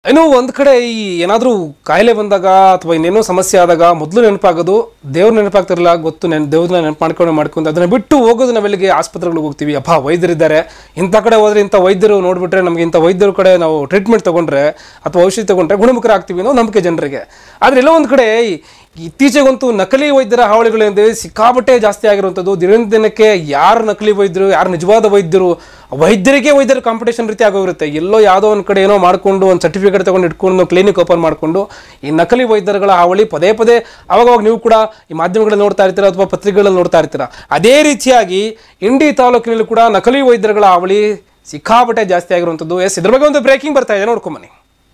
ಇನ್ನು ಒಂದು ಕಡೆ ಈ ಏನಾದರೂ ಕಾಯಿಲೆ ಬಂದಾಗ ಅಥವಾ ಇನ್ನೇನೋ ಸಮಸ್ಯೆ ಆದಾಗ ಮೊದಲು ನೆನಪಾಗೋದು ದೇವ್ರ ನೆನಪಾಗ್ತಿರಲ್ಲ ಗೊತ್ತು ನೆನ್ ದೇವ್ರನ್ನ ನೆನಪು ಮಾಡ್ಕೊಂಡು ಮಾಡ್ಕೊಂಡು ಅದನ್ನ ಬಿಟ್ಟು ಹೋಗೋದು ನಾವೆಲ್ಲಿಗೆ ಆಸ್ಪತ್ರೆಗಳಿಗೆ ಹೋಗ್ತೀವಿ ಅಪ್ಪ ವೈದ್ಯರಿದ್ದಾರೆ ಇಂಥ ಕಡೆ ಹೋದ್ರೆ ಇಂಥ ವೈದ್ಯರು ನೋಡ್ಬಿಟ್ರೆ ನಮಗೆ ಇಂಥ ವೈದ್ಯರ ಕಡೆ ನಾವು ಟ್ರೀಟ್ಮೆಂಟ್ ತಗೊಂಡ್ರೆ ಅಥವಾ ಔಷಧಿ ತಗೊಂಡ್ರೆ ಗುಣಮುಖರಾಗ್ತೀವಿ ಅನ್ನೋ ನಂಬಿಕೆ ಜನರಿಗೆ ಆದರೆ ಎಲ್ಲೋ ಒಂದು ಕಡೆ ಈ- ಇತ್ತೀಚೆಗಂತೂ ನಕಲಿ ವೈದ್ಯರ ಹಾವಳಿಗಳಿಂದ ಸಿಕ್ಕಾಪಟ್ಟೆ ಜಾಸ್ತಿ ಆಗಿರುವಂಥದ್ದು ದಿನದಿಂದ ದಿನಕ್ಕೆ ಯಾರು ನಕಲಿ ವೈದ್ಯರು ಯಾರು ನಿಜವಾದ ವೈದ್ಯರು ವೈದ್ಯರಿಗೆ ವೈದ್ಯರ ಕಾಂಪಿಟೇಷನ್ ರೀತಿ ಆಗೋಗಿರುತ್ತೆ ಎಲ್ಲೋ ಯಾವುದೋ ಒಂದು ಕಡೆ ಏನೋ ಮಾಡ್ಕೊಂಡು ಒಂದು ಸರ್ಟಿಫಿಕೇಟ್ ತಗೊಂಡು ಇಟ್ಕೊಂಡು ಕ್ಲಿನಿಕ್ ಓಪನ್ ಮಾಡಿಕೊಂಡು ಈ ನಕಲಿ ವೈದ್ಯರುಗಳ ಹಾವಳಿ ಪದೇ ಪದೇ ಅವಾಗವಾಗ ನೀವು ಕೂಡ ಈ ಮಾಧ್ಯಮಗಳಲ್ಲಿ ನೋಡ್ತಾ ಇರ್ತೀರಾ ಅಥವಾ ಪತ್ರಿಕೆಗಳಲ್ಲಿ ನೋಡ್ತಾ ಇರ್ತೀರಾ ಅದೇ ರೀತಿಯಾಗಿ ಇಂಡಿ ತಾಲೂಕಿನಲ್ಲಿ ಕೂಡ ನಕಲಿ ವೈದ್ಯರುಗಳ ಹಾವಳಿ ಸಿಕ್ಕಾಪಟ್ಟೆ ಜಾಸ್ತಿ ಆಗಿರುವಂಥದ್ದು ಎಸ್ ಇದ್ರ ಬಗ್ಗೆ ಒಂದು ಬ್ರೇಕಿಂಗ್ ಬರ್ತಾ ಇದೆ ನೋಡ್ಕೊಂಬನ್ನಿ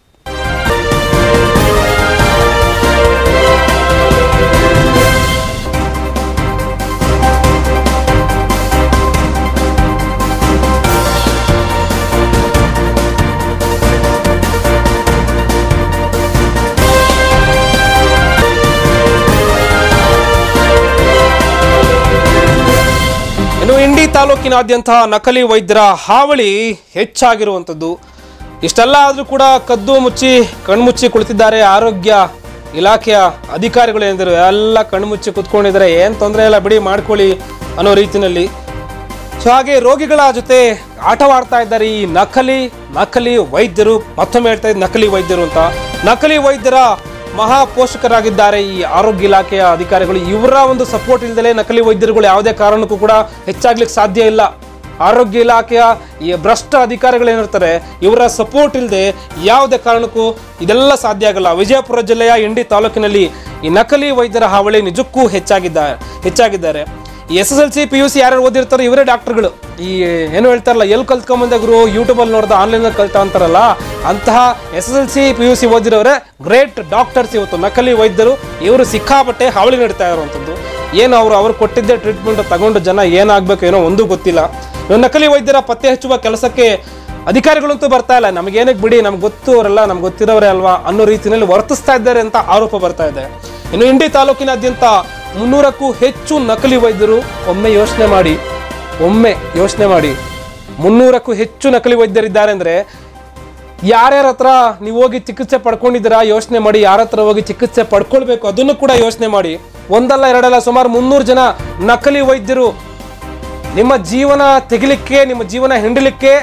ಇನ್ನು ಇಂಡಿ ತಾಲೂಕಿನಾದ್ಯಂತ ನಕಲಿ ವೈದ್ಯರ ಹಾವಳಿ ಹೆಚ್ಚಾಗಿರುವಂಥದ್ದು ಇಷ್ಟೆಲ್ಲ ಆದರೂ ಕೂಡ ಕದ್ದು ಮುಚ್ಚಿ ಕಣ್ಮುಚ್ಚಿ ಕುಳಿತಿದ್ದಾರೆ ಆರೋಗ್ಯ ಇಲಾಖೆಯ ಅಧಿಕಾರಿಗಳು ಏನಿದ್ರು ಎಲ್ಲ ಕಣ್ಮುಚ್ಚಿ ಕುತ್ಕೊಂಡಿದ್ದಾರೆ ಏನು ತೊಂದರೆ ಇಲ್ಲ ಬಿಡಿ ಮಾಡ್ಕೊಳ್ಳಿ ಅನ್ನೋ ರೀತಿಯಲ್ಲಿ ಸೊ ಹಾಗೆ ರೋಗಿಗಳ ಜೊತೆ ಆಟವಾಡ್ತಾ ಇದ್ದಾರೆ ಈ ನಕಲಿ ನಕಲಿ ವೈದ್ಯರು ಮತ್ತೊಮ್ಮೆ ಹೇಳ್ತಾ ಇದ್ದಾರೆ ನಕಲಿ ವೈದ್ಯರು ಅಂತ ನಕಲಿ ವೈದ್ಯರ ಮಹಾ ಪೋಷಕರಾಗಿದ್ದಾರೆ ಈ ಆರೋಗ್ಯ ಇಲಾಖೆಯ ಅಧಿಕಾರಿಗಳು ಇವರ ಒಂದು ಸಪೋರ್ಟ್ ಇಲ್ದಲೇ ನಕಲಿ ವೈದ್ಯರುಗಳು ಯಾವುದೇ ಕಾರಣಕ್ಕೂ ಕೂಡ ಹೆಚ್ಚಾಗ್ಲಿಕ್ಕೆ ಸಾಧ್ಯ ಇಲ್ಲ ಆರೋಗ್ಯ ಇಲಾಖೆಯ ಈ ಭ್ರಷ್ಟ ಅಧಿಕಾರಿಗಳೇನಿರ್ತಾರೆ ಇವರ ಸಪೋರ್ಟ್ ಇಲ್ಲದೆ ಯಾವುದೇ ಕಾರಣಕ್ಕೂ ಇದೆಲ್ಲ ಸಾಧ್ಯ ಆಗಲ್ಲ ವಿಜಯಪುರ ಜಿಲ್ಲೆಯ ಇಂಡಿ ತಾಲೂಕಿನಲ್ಲಿ ಈ ನಕಲಿ ವೈದ್ಯರ ಹಾವಳಿ ನಿಜಕ್ಕೂ ಹೆಚ್ಚಾಗಿದ್ದಾರೆ ಹೆಚ್ಚಾಗಿದ್ದಾರೆ ಈ S S L C P U C ಯಾರು ಓದಿರ್ತಾರೋ ಇವರೇ ಡಾಕ್ಟರ್ಗಳು ಈ ಏನು ಹೇಳ್ತಾರಲ್ಲ ಎಲ್ಲಿ ಕಲ್ತ್ಕೊಂಬಂದ ಗುರು ಯೂಟ್ಯೂಬಲ್ಲಿ ನೋಡ್ದ ಆನ್ಲೈನಲ್ಲಿ ಕಲ್ತ ಅಂತಾರಲ್ಲ ಅಂತಹ S S L C P U C ಓದಿರೋರೆ ಗ್ರೇಟ್ ಡಾಕ್ಟರ್ಸ್ ಇವತ್ತು ನಕಲಿ ವೈದ್ಯರು ಇವರು ಸಿಕ್ಕಾಪಟ್ಟೆ ಹಾವಳಿ ನಡೀತಾ ಇರುವಂಥದ್ದು ಏನು ಅವರು ಅವ್ರು ಕೊಟ್ಟಿದ್ದೇ ಟ್ರೀಟ್ಮೆಂಟ್ ತಗೊಂಡು ಜನ ಏನಾಗಬೇಕು ಏನೋ ಒಂದೂ ಗೊತ್ತಿಲ್ಲ ಇನ್ನು ನಕಲಿ ವೈದ್ಯರ ಪತ್ತೆ ಹಚ್ಚುವ ಕೆಲಸಕ್ಕೆ ಅಧಿಕಾರಿಗಳಂತೂ ಬರ್ತಾ ಇಲ್ಲ ನಮಗೇನಕ್ಕೆ ಬಿಡಿ ನಮ್ಗೆ ಗೊತ್ತು ಅವರೆಲ್ಲ ನಮ್ಗೆ ಗೊತ್ತಿರೋರೇ ಅಲ್ವಾ ಅನ್ನೋ ರೀತಿಯಲ್ಲಿ ವರ್ತಿಸ್ತಾ ಇದ್ದಾರೆ ಅಂತ ಆರೋಪ ಬರ್ತಾ ಇದೆ ಇನ್ನು ಇಂಡಿ ತಾಲೂಕಿನಾದ್ಯಂತ ಮುನ್ನೂರಕ್ಕೂ ಹೆಚ್ಚು ನಕಲಿ ವೈದ್ಯರು ಒಮ್ಮೆ ಯೋಚನೆ ಮಾಡಿ ಒಮ್ಮೆ ಯೋಚನೆ ಮಾಡಿ ಮುನ್ನೂರಕ್ಕೂ ಹೆಚ್ಚು ನಕಲಿ ವೈದ್ಯರಿದ್ದಾರೆ ಅಂದರೆ ಯಾರ್ಯಾರ ಹತ್ರ ನೀವು ಹೋಗಿ ಚಿಕಿತ್ಸೆ ಪಡ್ಕೊಂಡಿದ್ದೀರಾ ಯೋಚನೆ ಮಾಡಿ ಯಾರ ಹತ್ರ ಹೋಗಿ ಚಿಕಿತ್ಸೆ ಪಡ್ಕೊಳ್ಬೇಕು ಅದನ್ನು ಕೂಡ ಯೋಚನೆ ಮಾಡಿ ಒಂದಲ್ಲ ಎರಡಲ್ಲ ಸುಮಾರು ಮುನ್ನೂರು ಜನ ನಕಲಿ ವೈದ್ಯರು ನಿಮ್ಮ ಜೀವನ ತೆಗಿಲಿಕ್ಕೆ ನಿಮ್ಮ ಜೀವನ ಹಿಂಡಲಿಕ್ಕೆ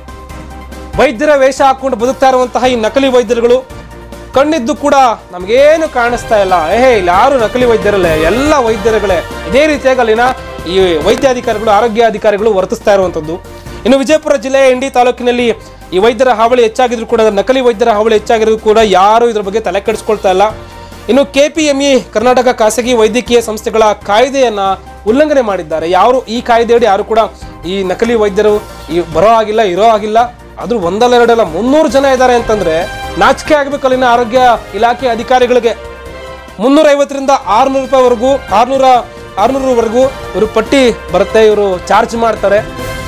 ವೈದ್ಯರ ವೇಷ ಹಾಕೊಂಡು ಬದುಕ್ತಾ ಇರುವಂತಹ ಈ ನಕಲಿ ವೈದ್ಯರುಗಳು ಕಣ್ಣಿದ್ದು ಕೂಡ ನಮಗೇನು ಕಾಣಿಸ್ತಾ ಇಲ್ಲ ಏಹೇ ಇಲ್ಲಿ ಯಾರು ನಕಲಿ ವೈದ್ಯರಲ್ಲ ಎಲ್ಲ ವೈದ್ಯರುಗಳೇ ಇದೇ ರೀತಿಯಾಗಿ ಅಲ್ಲಿನ ಈ ವೈದ್ಯಾಧಿಕಾರಿಗಳು ಆರೋಗ್ಯ ಅಧಿಕಾರಿಗಳು ವರ್ತಿಸ್ತಾ ಇರುವಂಥದ್ದು ಇನ್ನು ವಿಜಯಪುರ ಜಿಲ್ಲೆಯ ಇಂಡಿ ತಾಲೂಕಿನಲ್ಲಿ ಈ ವೈದ್ಯರ ಹಾವಳಿ ಹೆಚ್ಚಾಗಿದ್ರು ಕೂಡ ನಕಲಿ ವೈದ್ಯರ ಹಾವಳಿ ಹೆಚ್ಚಾಗಿದ್ರು ಕೂಡ ಯಾರು ಇದ್ರ ಬಗ್ಗೆ ತಲೆ ಕೆಡಿಸ್ಕೊಳ್ತಾ ಇಲ್ಲ ಇನ್ನು ಕೆಪಿಎಂಇ ಕರ್ನಾಟಕ ಖಾಸಗಿ ವೈದ್ಯಕೀಯ ಸಂಸ್ಥೆಗಳ ಕಾಯ್ದೆಯನ್ನ ಉಲ್ಲಂಘನೆ ಮಾಡಿದ್ದಾರೆ ಯಾರು ಈ ಕಾಯ್ದೆಯಡಿ ಯಾರು ಕೂಡ ಈ ನಕಲಿ ವೈದ್ಯರು ಈ ಬರೋ ಆಗಿಲ್ಲ ಇರೋ ಆಗಿಲ್ಲ ಆದ್ರೂ ಒಂದಲ್ಲ ಎರಡಲ್ಲ ಮುನ್ನೂರು ಜನ ಇದ್ದಾರೆ ಅಂತಂದ್ರೆ ನಾಚಿಕೆ ಆಗ್ಬೇಕು ಅಲ್ಲಿನ ಆರೋಗ್ಯ ಇಲಾಖೆ ಅಧಿಕಾರಿಗಳಿಗೆ ಮುನ್ನೂರ ಐವತ್ತರಿಂದ ಆರ್ನೂರು ರೂಪಾಯಿವರೆಗೂ ಆರ್ನೂರ ಆರ್ನೂರವರೆಗೂ ಇವರು ಪಟ್ಟಿ ಬರುತ್ತೆ ಇವರು ಚಾರ್ಜ್ ಮಾಡ್ತಾರೆ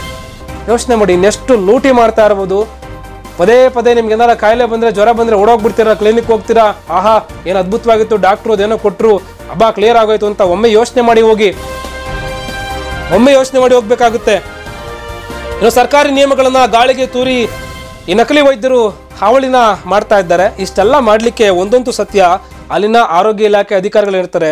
ಯೋಚನೆ ಮಾಡಿ ಇನ್ನೆಷ್ಟು ಲೂಟಿ ಮಾಡ್ತಾ ಇರ್ಬೋದು ಪದೇ ಪದೇ ನಿಮ್ಗೆ ಏನಾರ ಕಾಯಿಲೆ ಬಂದ್ರೆ ಜ್ವರ ಬಂದ್ರೆ ಓಡೋಗ್ಬಿಡ್ತೀರಾ ಕ್ಲಿನಿಕ್ ಹೋಗ್ತೀರಾ ಆಹಾ ಏನು ಅದ್ಭುತವಾಗಿತ್ತು ಡಾಕ್ಟ್ರು ಅದೇನೋ ಕೊಟ್ಟರು ಹಬ್ಬ ಕ್ಲಿಯರ್ ಆಗೋಯ್ತು ಅಂತ ಒಮ್ಮೆ ಯೋಚನೆ ಮಾಡಿ ಹೋಗಿ ಒಮ್ಮೆ ಯೋಚನೆ ಮಾಡಿ ಹೋಗ್ಬೇಕಾಗುತ್ತೆ ಇನ್ನು ಸರ್ಕಾರಿ ನಿಯಮಗಳನ್ನ ಗಾಳಿಗೆ ತೂರಿ ಈ ನಕಲಿ ವೈದ್ಯರು ಹಾವಳಿನ ಮಾಡ್ತಾ ಇದ್ದಾರೆ ಇಷ್ಟೆಲ್ಲ ಮಾಡಲಿಕ್ಕೆ ಒಂದಂತೂ ಸತ್ಯ ಅಲ್ಲಿನ ಆರೋಗ್ಯ ಇಲಾಖೆ ಅಧಿಕಾರಿಗಳಿರ್ತಾರೆ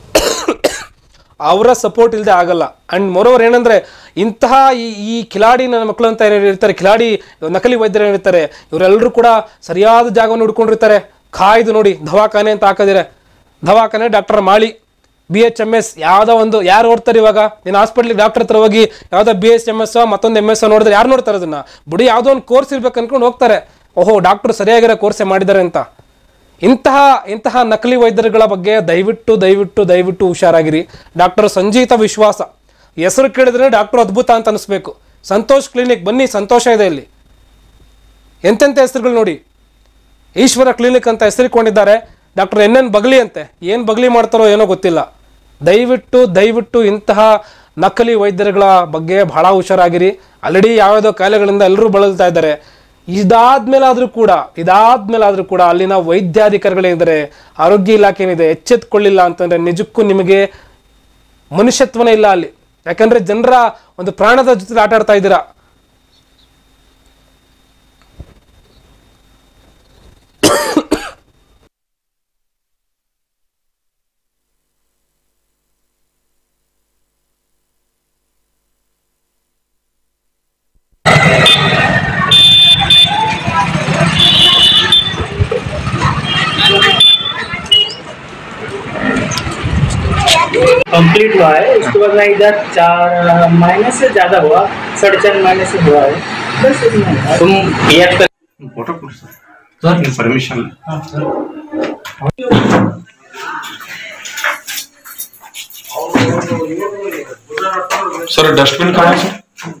ಅವರ ಸಪೋರ್ಟ್ ಇಲ್ಲದೆ ಆಗಲ್ಲ ಅಂಡ್ ಮೊರೋವರ್ ಏನಂದ್ರೆ ಇಂತಹ ಈ ಈ ಕಿಲಾಡಿ ನನ್ನ ಮಕ್ಕಳು ಅಂತ ಏನ್ ಇರ್ತಾರೆ ಕಿಲಾಡಿ ನಕಲಿ ವೈದ್ಯರು ಏನಿರ್ತಾರೆ ಇವರೆಲ್ಲರೂ ಕೂಡ ಸರಿಯಾದ ಜಾಗವನ್ನು ಹುಡ್ಕೊಂಡಿರ್ತಾರೆ ಕಾಯ್ದು ನೋಡಿ ದವಾಖಾನೆ ಅಂತ ಹಾಕಿದಿರೆ ದವಾಖಾನೆ ಡಾಕ್ಟರ್ ಮಾಳಿ ಬಿ ಎಚ್ ಎಮ್ ಎಸ್ ಯಾವುದೋ ಒಂದು ಯಾರು ನೋಡ್ತಾರೆ ಇವಾಗ ನೀನು ಹಾಸ್ಪಿಟ್ಲಿಗೆ ಡಾಕ್ಟರ್ ಹತ್ರ ಹೋಗಿ ಯಾವುದೋ ಬಿ ಎಸ್ ಎಮ್ ಎಸ್ ಮತ್ತೊಂದು ಎಮ್ ಎಸ್ ನೋಡಿದ್ರೆ ಯಾರು ನೋಡ್ತಾರೆ ಅದನ್ನ ಬಿಡಿ ಯಾವುದೋ ಒಂದು ಕೋರ್ಸ್ ಇರ್ಬೇಕು ಅನ್ಕೊಂಡು ಹೋಗ್ತಾರೆ ಓಹೋ ಡಾಕ್ಟರ್ ಸರಿಯಾಗಿರೋ ಕೋರ್ಸೇ ಮಾಡಿದ್ದಾರೆ ಅಂತ ಇಂತಹ ಇಂತಹ ನಕಲಿ ವೈದ್ಯರುಗಳ ಬಗ್ಗೆ ದಯವಿಟ್ಟು ದಯವಿಟ್ಟು ದಯವಿಟ್ಟು ಹುಷಾರಾಗಿರಿ ಡಾಕ್ಟರ್ ಸಂಜೀತ ವಿಶ್ವಾಸ ಹೆಸರು ಕೇಳಿದ್ರೆ ಡಾಕ್ಟರ್ ಅದ್ಭುತ ಅಂತ ಅನಿಸ್ಬೇಕು ಸಂತೋಷ್ ಕ್ಲಿನಿಕ್ ಬನ್ನಿ ಸಂತೋಷ ಇದೆ ಇಲ್ಲಿ ಎಂತೆಂಥ ಹೆಸರುಗಳು ನೋಡಿ ಈಶ್ವರ ಕ್ಲಿನಿಕ್ ಅಂತ ಹೆಸರಿಕೊಂಡಿದ್ದಾರೆ ಡಾಕ್ಟರ್ ಎನ್ ಎನ್ ಬಗ್ಲಿ ಅಂತೆ ಏನು ಬಗ್ಲಿ ಮಾಡ್ತಾರೋ ಏನೋ ಗೊತ್ತಿಲ್ಲ ದಯವಿಟ್ಟು ದಯವಿಟ್ಟು ಇಂತಹ ನಕಲಿ ವೈದ್ಯರುಗಳ ಬಗ್ಗೆ ಬಹಳ ಹುಷಾರಾಗಿರಿ ಆಲ್ರೆಡಿ ಯಾವ್ಯಾವುದೋ ಕಾಯಿಲೆಗಳಿಂದ ಎಲ್ಲರೂ ಬಳಲ್ತಾ ಇದ್ದಾರೆ ಇದಾದ್ಮೇಲಾದ್ರೂ ಕೂಡ ಇದಾದ್ಮೇಲಾದ್ರೂ ಕೂಡ ಅಲ್ಲಿನ ವೈದ್ಯಾಧಿಕಾರಿಗಳೇನಿದ್ದಾರೆ ಆರೋಗ್ಯ ಇಲಾಖೆ ಏನಿದೆ ಎಚ್ಚೆತ್ಕೊಳ್ಳಿಲ್ಲ ಅಂತಂದ್ರೆ ನಿಜಕ್ಕೂ ನಿಮಗೆ ಮನುಷ್ಯತ್ವನೇ ಇಲ್ಲ ಅಲ್ಲಿ ಯಾಕಂದ್ರೆ ಜನರ ಒಂದು ಪ್ರಾಣದ ಜೊತೆ ಆಟ ಆಡ್ತಾ ಇದ್ದೀರಾ कंप्लीट हुआ है उसके बाद में इधर चार महीने से ज़्यादा हुआ साढ़े चार महीने से हुआ है बस इतना है। तुम याद कर ಫೋಟೋ ಕೊಡಿ ಸರ್ ನಿಮ್ಮ ಪರ್ಮಿಷನ್ ಸರ್ ಡಸ್ಟ್ಬಿನ್ ಕಾಣ ಸರ್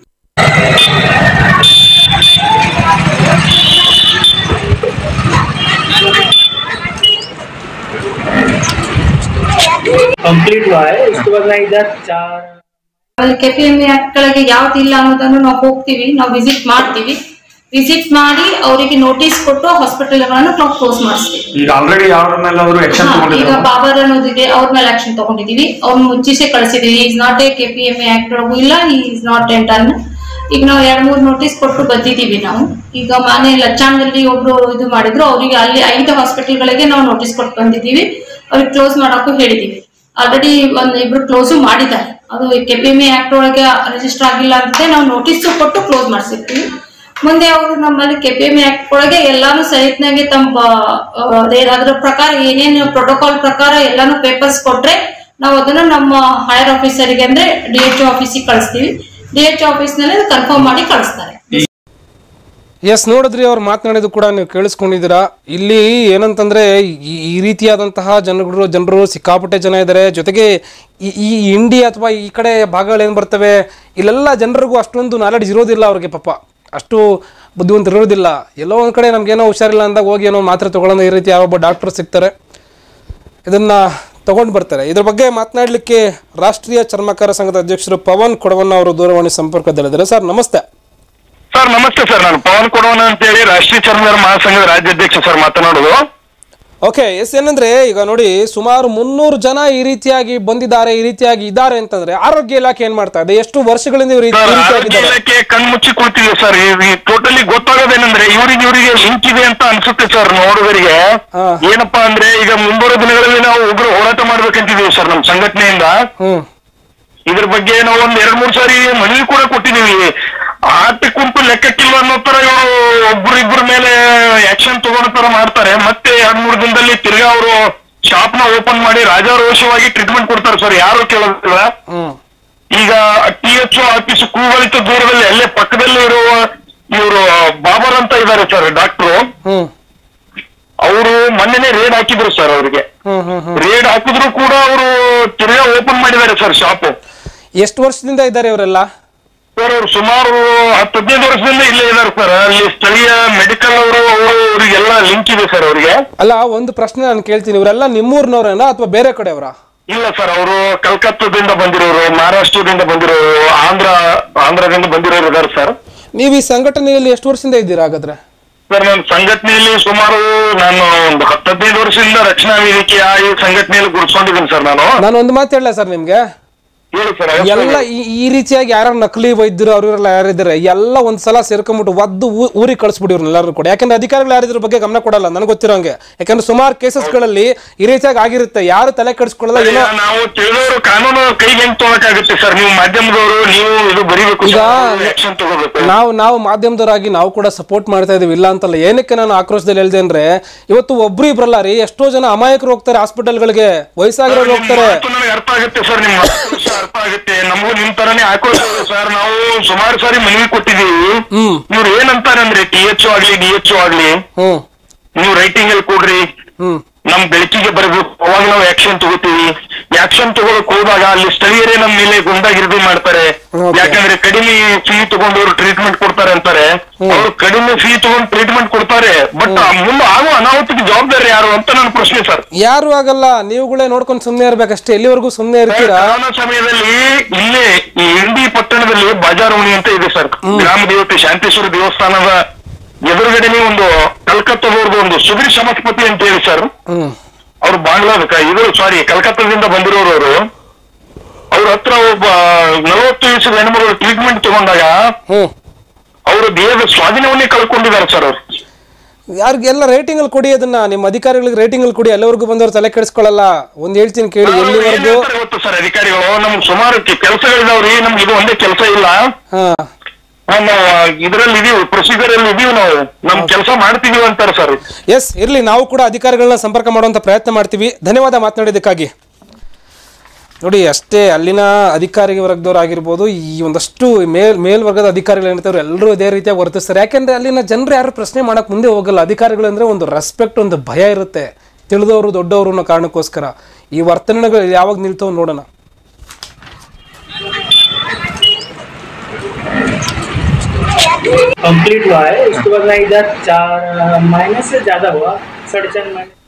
कंप्लीट हुआ है उसके बाद में इधर चार ಅಲ್ಲಿ ಕೆಪಿಎಂಇ ಗಳಿಗೆ ಯಾವ್ದಿಲ್ಲ ಅನ್ನೋದನ್ನು ನಾವು ಹೋಗ್ತೀವಿ ನಾವು ವಿಸಿಟ್ ಮಾಡ್ತೀವಿ ವಿಸಿಟ್ ಮಾಡಿ ಅವರಿಗೆ ನೋಟಿಸ್ ಕೊಟ್ಟು ಹಾಸ್ಪಿಟಲ್ ಗಳನ್ನು ನಾವು ಕ್ಲೋಸ್ ಮಾಡಿಸ್ತೀವಿ ಈಗ ಆಲ್ರೆಡಿ ಯಾರ ಮೇಲಾದ್ರೂ ಆಕ್ಷನ್ ಹಾ, ಈಗ ತಗೊಂಡಿದ್ದಾರೆ ಬಾಬರ್ ಅನ್ನೋದಿದೆ ಅವ್ರ ಮೇಲೆ ಆಕ್ಷನ್ ತಗೊಂಡಿದೀವಿ ಅವ್ರ ಮುಚ್ಚಿಸೆ ಕಳಿಸಿದೀವಿ is not a KPME act ಒಳಗೂ ಇಲ್ಲ ಈಸ್ ನಾಟ್ ಎ ಟರ್ನ್ ಈಗ ನಾವು ಎರಡ್ ಮೂರ್ ನೋಟಿಸ್ ಕೊಟ್ಟು ಬಂದಿದೀವಿ ನಾವು ಈಗ ಮನೆ ಲಚ್ಚಾಣದಲ್ಲಿ ಒಬ್ರು ಇದು ಮಾಡಿದ್ರು ಅವರಿಗೆ ಅಲ್ಲಿ ಐದು hospital ಗಳಿಗೆ ನಾವು ನೋಟಿಸ್ ಕೊಟ್ಟು ಬಂದಿದೀವಿ ಅವ್ರಿಗೆ ಕ್ಲೋಸ್ ಮಾಡಕ್ಕೂ ಹೇಳಿದೀವಿ ಆಲ್ರೆಡಿ ಒಂದ್ ಇಬ್ರು ಕ್ಲೋಸು ಮಾಡಿದ್ದಾರೆ ಅದು ಕೆಪಿಎಂಇ ಆಕ್ಟ್ ಒಳಗೆ ರಿಜಿಸ್ಟರ್ ಆಗಿಲ್ಲ ಅಂತ ನಾವು ನೋಟಿಸ್ ಕೊಟ್ಟು ಕ್ಲೋಸ್ ಮಾಡಿಸಿರ್ತೀವಿ ಮುಂದೆ ಅವರು ನಮ್ಮಲ್ಲಿ ಕೆಪಿಎಂಇ ಆಕ್ಟ್ ಒಳಗೆ ಎಲ್ಲಾನು ಸಹಿತನಾಗಿ ತಮ್ಮ ಆ, ಅದೇ- ಅದ್ರ ಪ್ರಕಾರ ಏನೇನು ಪ್ರೋಟೋಕಾಲ್ ಪ್ರಕಾರ ಎಲ್ಲಾನು ಪೇಪರ್ಸ್ ಕೊಟ್ರೆ ನಾವು ಅದನ್ನ ನಮ್ಮ ಹೈಯರ್ ಆಫೀಸರಿಗೆ ಅಂದ್ರೆ ಡಿ ಎಚ್ ಆಫೀಸಿಗೆ ಕಳಿಸ್ತೀವಿ ಡಿ ಎಚ್ ಆಫೀಸ್ ನಲ್ಲಿ ಕನ್ಫರ್ಮ್ ಮಾಡಿ ಕಳಿಸ್ತಾರೆ ಎಸ್ ನೋಡಿದ್ರಿ ಅವ್ರು ಮಾತನಾಡಿದ್ದು ಕೂಡ ನೀವು ಕೇಳಿಸ್ಕೊಂಡಿದ್ದೀರಾ ಇಲ್ಲಿ ಏನಂತಂದ್ರೆ ಈ ಈ ರೀತಿಯಾದಂತಹ ಜನಗಳು ಜನರು ಸಿಕ್ಕಾಪಟ್ಟೆ ಜನ ಇದ್ದಾರೆ ಜೊತೆಗೆ ಈ ಈ ಇಂಡಿಯಾ ಅಥವಾ ಈ ಕಡೆ ಭಾಗಗಳು ಏನು ಬರ್ತವೆ ಇಲ್ಲೆಲ್ಲ ಜನರಿಗೂ ಅಷ್ಟೊಂದು ನಾಲೆಡ್ಜ್ ಇರೋದಿಲ್ಲ ಅವ್ರಿಗೆ ಪಾಪ ಅಷ್ಟು ಬುದ್ಧಿವಂತ ಇರೋದಿಲ್ಲ ಎಲ್ಲೋ ಒಂದು ಕಡೆ ನಮ್ಗೇನೋ ಹುಷಾರಿಲ್ಲ ಅಂದಾಗ ಹೋಗಿ ಏನೋ ಮಾತ್ರೆ ತಗೊಳ್ಳೋಣ ಈ ರೀತಿ ಯಾವೊಬ್ಬ ಡಾಕ್ಟರ್ ಸಿಗ್ತಾರೆ ಇದನ್ನ ತಗೊಂಡು ಬರ್ತಾರೆ ಇದ್ರ ಬಗ್ಗೆ ಮಾತನಾಡಲಿಕ್ಕೆ ರಾಷ್ಟ್ರೀಯ ಚರ್ಮಕಾರ ಸಂಘದ ಅಧ್ಯಕ್ಷರು ಪವನ್ ಕೊಡವನ್ನ ಅವರು ದೂರವಾಣಿ ಸಂಪರ್ಕದಲ್ಲಿದ್ದಾರೆ ಸರ್ ನಮಸ್ತೆ ಸರ್ ನಮಸ್ತೆ ಸರ್ ನಾನು ಪವನ್ ಕೊಡೋಣ ಅಂತೇಳಿ ರಾಷ್ಟ್ರೀಯ ಚರ್ಮಗಾರ ಮಹಾಸಂಘದ ರಾಜ್ಯಾಧ್ಯಕ್ಷ ಸರ್ ಮಾತನಾಡೋದು ಓಕೆ ಎಸ್ ಏನಂದ್ರೆ ಈಗ ನೋಡಿ ಸುಮಾರು ಮುನ್ನೂರು ಜನ ಈ ರೀತಿಯಾಗಿ ಬಂದಿದ್ದಾರೆ ಈ ರೀತಿಯಾಗಿ ಇದ್ದಾರೆ ಅಂತಂದ್ರೆ ಆರೋಗ್ಯ ಇಲಾಖೆ ಏನ್ ಮಾಡ್ತಾ ಇದೆ ಎಷ್ಟು ವರ್ಷಗಳಿಂದ ಇವರು ಈ ಸರ್ ಆರೋಗ್ಯ ರೀತಿಯಾಗಿದ್ದಾರೆ ಇಲಾಖೆ ಕಣ್ಮುಚ್ಚಿ ಕುಳಿತಿದೆ ಸರ್ ಟೋಟಲಿ ಗೊತ್ತಾಗೋದೇನಂದ್ರೆ ಇವ್ರಿಗೆ ಇವರಿಗೆ ಲಿಂಕ್ ಇದೆ ಅಂತ ಅನ್ಸುತ್ತೆ ಸರ್ ನೋಡುಗರಿಗೆ ಹಾ. ಏನಪ್ಪಾ ಅಂದ್ರೆ ಈಗ ಮುಂಬರುವ ದಿನಗಳಲ್ಲಿ ನಾವು ಉಗ್ರ ಹೋರಾಟ ಮಾಡ್ಬೇಕಂತಿದೀವಿ ಸರ್ ನಮ್ಮ ಸಂಘಟನೆಯಿಂದ ಹ್ಮ್ ಇದ್ರ ಬಗ್ಗೆ ನಾವು ಒಂದ್ ಎರಡ್ ಮೂರ್ ಸಾರಿ ಮನವಿ ಕೂಡ ಕೊಟ್ಟಿದೀವಿ ಆಟಿ ಕುಂಟು ಲೆಕ್ಕಕ್ಕಿಲ್ಲ ಅನ್ನೋ ತರ ಇವರು ಒಬ್ರು ಇಬ್ಬರ ಮೇಲೆ ಆಕ್ಷನ್ ತಗೊಳ್ಳೋ ತರ ಮಾಡ್ತಾರೆ ಮತ್ತೆ ಎರಡ್ ಮೂರ್ ದಿನದಲ್ಲಿ ತಿರ್ಗಾ ಅವರು ಶಾಪ್ ನ ಓಪನ್ ಮಾಡಿ ರಾಜಾರೋಷವಾಗಿ ಟ್ರೀಟ್ಮೆಂಟ್ ಕೊಡ್ತಾರೆ ಸರ್ ಯಾರು ಕೇಳೋದಿಲ್ಲ ಹ್ಮ್ ಈಗ ಟಿ ಎಚ್ ಆಫೀಸ್ ಕೂಗಳಿತ ದೂರದಲ್ಲಿ ಅಲ್ಲೇ ಪಕ್ಕದಲ್ಲೇ ಇರುವ ಇವರು ಬಾಬರ್ ಅಂತ ಇದ್ದಾರೆ ಸರ್ ಡಾಕ್ಟ್ರು ಹ್ಮ್ ಅವರು ಮೊನ್ನೆನೆ ರೇಡ್ ಹಾಕಿದ್ರು ಸರ್ ಅವ್ರಿಗೆ ಹ್ಮ್ ಹ್ಮ್ ಹ್ಮ್ ರೇಡ್ ಹಾಕಿದ್ರು ಕೂಡ ಅವರು ತಿರ್ಗಾ ಓಪನ್ ಮಾಡಿದ್ದಾರೆ ಸರ್ ಶಾಪ್ ಎಷ್ಟು ವರ್ಷದಿಂದ ಇದ್ದಾರೆ ಇವರೆಲ್ಲ ಸರ್ ಅವ್ರು ಸುಮಾರು ಹತ್ತು ಹದಿನೈದು ವರ್ಷದಿಂದ ಇಲ್ಲೇ ಇದ್ದಾರೆ ಸರ್ ಅಲ್ಲಿ ಸ್ಥಳೀಯ ಮೆಡಿಕಲ್ ಅವರು ಅವರು ಅವರಿಗೆಲ್ಲ ಲಿಂಕ್ ಇದೆ ಸರ್ ಅವರಿಗೆ ಅಲ್ಲ ಒಂದು ಪ್ರಶ್ನೆ ನಾನು ಕೇಳ್ತೀನಿ ಇವರೆಲ್ಲ ನಿಮ್ಮೂರ್ನವ್ರೇನಾ ಅಥವಾ ಬೇರೆ ಕಡೆಯವರಾ ಇಲ್ಲ ಸರ್ ಅವರು ಕಲ್ಕತ್ತಾದಿಂದ ಬಂದಿರೋರು ಮಹಾರಾಷ್ಟ್ರದಿಂದ ಬಂದಿರೋರು ಆಂಧ್ರ ಆಂಧ್ರದಿಂದ ಬಂದಿರೋರು ಇದಾರೆ ಸರ್ ನೀವು ಈ ಸಂಘಟನೆಯಲ್ಲಿ ಎಷ್ಟು ವರ್ಷದಿಂದ ಇದ್ದೀರಾ ಹಾಗಾದ್ರೆ ಸರ್ ನನ್ನ ಸಂಘಟನೆಯಲ್ಲಿ ಸುಮಾರು ನಾನು ಒಂದು ಹತ್ತು ಹದಿನೈದು ವರ್ಷದಿಂದ ರಕ್ಷಣಾ ವೇದಿಕೆಯ ಈ ಸಂಘಟನೆಯಲ್ಲಿ ಗುರುತಿಸ್ಕೊಂಡಿದ್ದೀನಿ ಸರ್ ನಾನು ನಾನು ಒಂದು ಮಾತು ಹೇಳಲ್ಲ ಸರ್ ನಿಮ್ಗೆ ಹೇಳಿ ಸರ್ ಎಲ್ಲ ಈ ಈ ರೀತಿಯಾಗಿ ಯಾರು ನಕಲಿ ವೈದ್ಯರು ಅವರೆಲ್ಲ ಯಾರಿದ್ದಾರೆ ಎಲ್ಲ ಒಂದ್ಸಲ ಸೇರ್ಕೊಂಡ್ಬಿಟ್ಟು ಒದ್ದು ಊ- ಊರಿಗೆ ಕಳಿಸ್ಬಿಡಿ ಎಲ್ಲರೂ ಕೂಡ ಯಾಕಂದ್ರೆ ಅಧಿಕಾರಿಗಳು ಯಾರು ಇದ್ರ ಬಗ್ಗೆ ಗಮನ ಕೊಡಲ್ಲ ನನಗೆ ಗೊತ್ತಿರೋಂಗೆ ಯಾಕಂದ್ರೆ ಸುಮಾರು ಕೇಸಸ್ಗಳಲ್ಲಿ ಈ ರೀತಿಯಾಗಿ ಆಗಿರುತ್ತೆ ಯಾರು ತಲೆ ಕೆಡಿಸ್ಕೊಳ್ಳಲ್ಲ ಏನೋ ನಾವು ತಿಳಿದವರು ಕಾನೂನು ಕೈಗೆ ಹೆಂಗ್ ತಗೋಕಾಗುತ್ತೆ ಸರ್ ನೀವು ಮಾಧ್ಯಮದವರು ನೀವು ಇದು ಬರೀಬೇಕು ಈಗ ಆಕ್ಷನ್ ತಗೋಬೇಕು ನಾವು ನಾವು ಮಾಧ್ಯಮದವರಾಗಿ ನಾವು ಕೂಡ ಸಪೋರ್ಟ್ ಮಾಡ್ತಾ ಇದೀವಿ ಇಲ್ಲ ಅಂತಲ್ಲ ಏನಕ್ಕೆ ನಾನು ಆಕ್ರೋಶದಲ್ಲಿ ಹೇಳ್ದೆ ಅಂದ್ರೆ ಇವತ್ತು ಒಬ್ರು ಇಬ್ರಲ್ಲ ರೀ ಎಷ್ಟೋ ಜನ ಅಮಾಯಕರು ಹೋಗ್ತಾರೆ ಹಾಸ್ಪಿಟಲ್ಗಳಿಗೆ ವಯಸ್ಸಾಗಿರೋರು ಹೋಗ್ತಾರೆ ಮಾತು ನನಗೆ ಅರ್ಥ ಆಗುತ್ತೆ ಸರ್ ನಿಮ್ಮ ಮಾತು ವಿಷಯ ಅರ್ಥ ಆಗುತ್ತೆ ನಮಗೂ ನಿಮ್ ತರನೇ ಹಾಕೊಳ್ಳಿ ಸರ್ ನಾವು ಸುಮಾರು ಸಾರಿ ಮನವಿ ಕೊಟ್ಟಿದ್ದೀವಿ ಹ್ಮ್ ಇವ್ರು ಏನಂತಾರೆ ಅಂದ್ರೆ ಟಿ ಎಚ್ ಆಗ್ಲಿ ಡಿ ಎಚ್ ಆಗ್ಲಿ ಹ್ಮ್ ನೀವು ರೈಟಿಂಗ್ ಅಲ್ಲಿ ಕೊಡ್ರಿ ಹ್ಮ್ ನಮ್ ಬೆಳಕಿಗೆ ಬರಬೇಕು ಅವಾಗ ನಾವು ಆಕ್ಷನ್ ತಗೋತೀವಿ ಆಕ್ಷನ್ ತಗೊಳಕ್ ಹೋದಾಗ ಅಲ್ಲಿ ಸ್ಥಳೀಯರೇ ನಮ್ಮ ಮೇಲೆ ಗುಂಡಾಗಿರ್ದಿ ಮಾಡ್ತಾರೆ Okay. ಯಾಕಂದ್ರೆ ಕಡಿಮೆ ಫೀ ತಗೊಂಡವ್ರು ಟ್ರೀಟ್ಮೆಂಟ್ ಕೊಡ್ತಾರೆ ಅಂತಾರೆ ಅವ್ರು ಕಡಿಮೆ ಫೀ ತಗೊಂಡು ಟ್ರೀಟ್ಮೆಂಟ್ ಕೊಡ್ತಾರೆ ಬಟ್ ಮುಂದೆ ಆಗುವ ಅನಾಹುತಕ್ಕೆ ಜವಾಬ್ದಾರಿ ಯಾರು ಅಂತ ನನ್ನ ಪ್ರಶ್ನೆ ಸರ್ ಯಾರು ಆಗಲ್ಲ ನೀವುಗಳೇ ನೋಡ್ಕೊಂಡು ಸುಮ್ಮನೆ ಇರ್ಬೇಕಷ್ಟೇ ಎಲ್ಲಿವರೆಗೂ ಸುಮ್ಮನೆ ಇರ್ತೀರಾ ಕೊರೋನಾ ಸಮಯದಲ್ಲಿ ಇಲ್ಲೇ ಈ ಇಂಡಿ ಪಟ್ಟಣದಲ್ಲಿ ಬಾಜಾರುಣಿ ಅಂತ ಇದೆ ಸರ್ ಗ್ರಾಮ ದೇವತೆ ಶಾಂತೇಶ್ವರ ದೇವಸ್ಥಾನದ ಎದುರುಗಡೆನೆ ಒಂದು ಕಲ್ಕತ್ತಾದವ್ರದ್ದು ಒಂದು ಸುಧೀರ್ ಸಮಸ್ಪತಿ ಅಂತ ಹೇಳಿ ಸರ್ ಹ್ಮ್ ಅವ್ರು ಬಾಂಗ್ಲಾದ ಇದು ಸಾರಿ ಕಲ್ಕತ್ತಾದಿಂದ ಬಂದಿರೋರು ಅವರು ಅವ್ರ ಹತ್ರ ಒಬ್ಬ ನಲವತ್ತು ವಯಸ್ಸಿನ ಹೆಣ್ಮಗಳು ಟ್ರೀಟ್ಮೆಂಟ್ ತಗೊಂಡಾಗ ಹ್ಮ್ ಅವರು ದೇಹದ ಸ್ವಾಧೀನವನ್ನೇ ಕಳ್ಕೊಂಡಿದ್ದಾರೆ ಸರ್ ಅವ್ರು ಯಾರಿಗೆಲ್ಲ ರೇಟಿಂಗ್ ಅಲ್ಲಿ ಕೊಡಿ ಅದನ್ನ ನಿಮ್ಮ ಅಧಿಕಾರಿಗಳಿಗೆ ರೇಟಿಂಗ್ ಅಲ್ಲಿ ಕೊಡಿ ಎಲ್ಲವರೆಗೂ ಬಂದವ್ರು ತಲೆ ಕೆಡಿಸ್ಕೊಳ್ಳಲ್ಲ ಒಂದ್ ಹೇಳ್ತೀನಿ ಕೇಳಿ ಅವ್ರು ಏನ್ ಎಲ್ಲಿವರೆಗೂ ಹೇಳ್ತಾರೆ ಗೊತ್ತು ಸರ್ ಅಧಿಕಾರಿಗಳು ನಮ್ಗೆ ಸುಮಾರು ಕೆಲಸಗಳಿದಾವ್ರಿ ನಮ್ಗೆ ಇದು ಒಂದೇ ಕೆಲಸ ಇಲ್ಲ ಹಾ ಆ, ನಾವು ಇದ್ರಲ್ಲಿ ಇದೀವಿ ಪ್ರೊಸೀಜರ್ ಅಲ್ಲಿ ಇದೀವಿ ನಾವು ನಮ್ ಕೆಲಸ ಮಾಡ್ತಿದೀವಿ ಅಂತಾರೆ ಸರ್ ಎಸ್ ಇರ್ಲಿ ನಾವು ಕೂಡ ಅಧಿಕಾರಿಗಳನ್ನ ಸಂಪರ್ಕ ಮಾಡುವಂತ ಪ್ರಯತ್ನ ಮಾಡ್ತೀವಿ ಧನ್ಯವಾದ ಮಾತನಾಡಿದ್ದಕ್ಕಾಗಿ ನೋಡಿ ಅಷ್ಟೇ ಅಲ್ಲಿನ ಅಧಿಕಾರಿ ವರ್ಗದವ್ರು ಆಗಿರ್ಬೋದು ಈ ಒಂದಷ್ಟು ಮೇಲ್ ಮೇಲ್ವರ್ಗದ ಅಧಿಕಾರಿಗಳು ಏನಿರ್ತಾರೆ ಎಲ್ಲರೂ ಇದೇ ರೀತಿಯಾಗಿ ವರ್ತಿಸ್ತಾರೆ ಯಾಕೆಂದ್ರೆ ಅಲ್ಲಿನ ಜನರು ಯಾರು ಪ್ರಶ್ನೆ ಮಾಡಕ್ ಮುಂದೆ ಹೋಗಲ್ಲ ಅಧಿಕಾರಿಗಳು ಅಂದ್ರೆ ಒಂದು ರೆಸ್ಪೆಕ್ಟ್ ಒಂದು ಭಯ ಇರುತ್ತೆ ತಿಳಿದವರು ದೊಡ್ಡವರು ಅನ್ನೋ ಕಾರಣಕ್ಕೋಸ್ಕರ ಈ ವರ್ತನೆಗಳು ಯಾವಾಗ ನಿಲ್ತಾವ್ ನೋಡೋಣ कंप्लीट हुआ है उसके बाद में इधर चार माइनस से ज्यादा हुआ साढ़े चार माइनस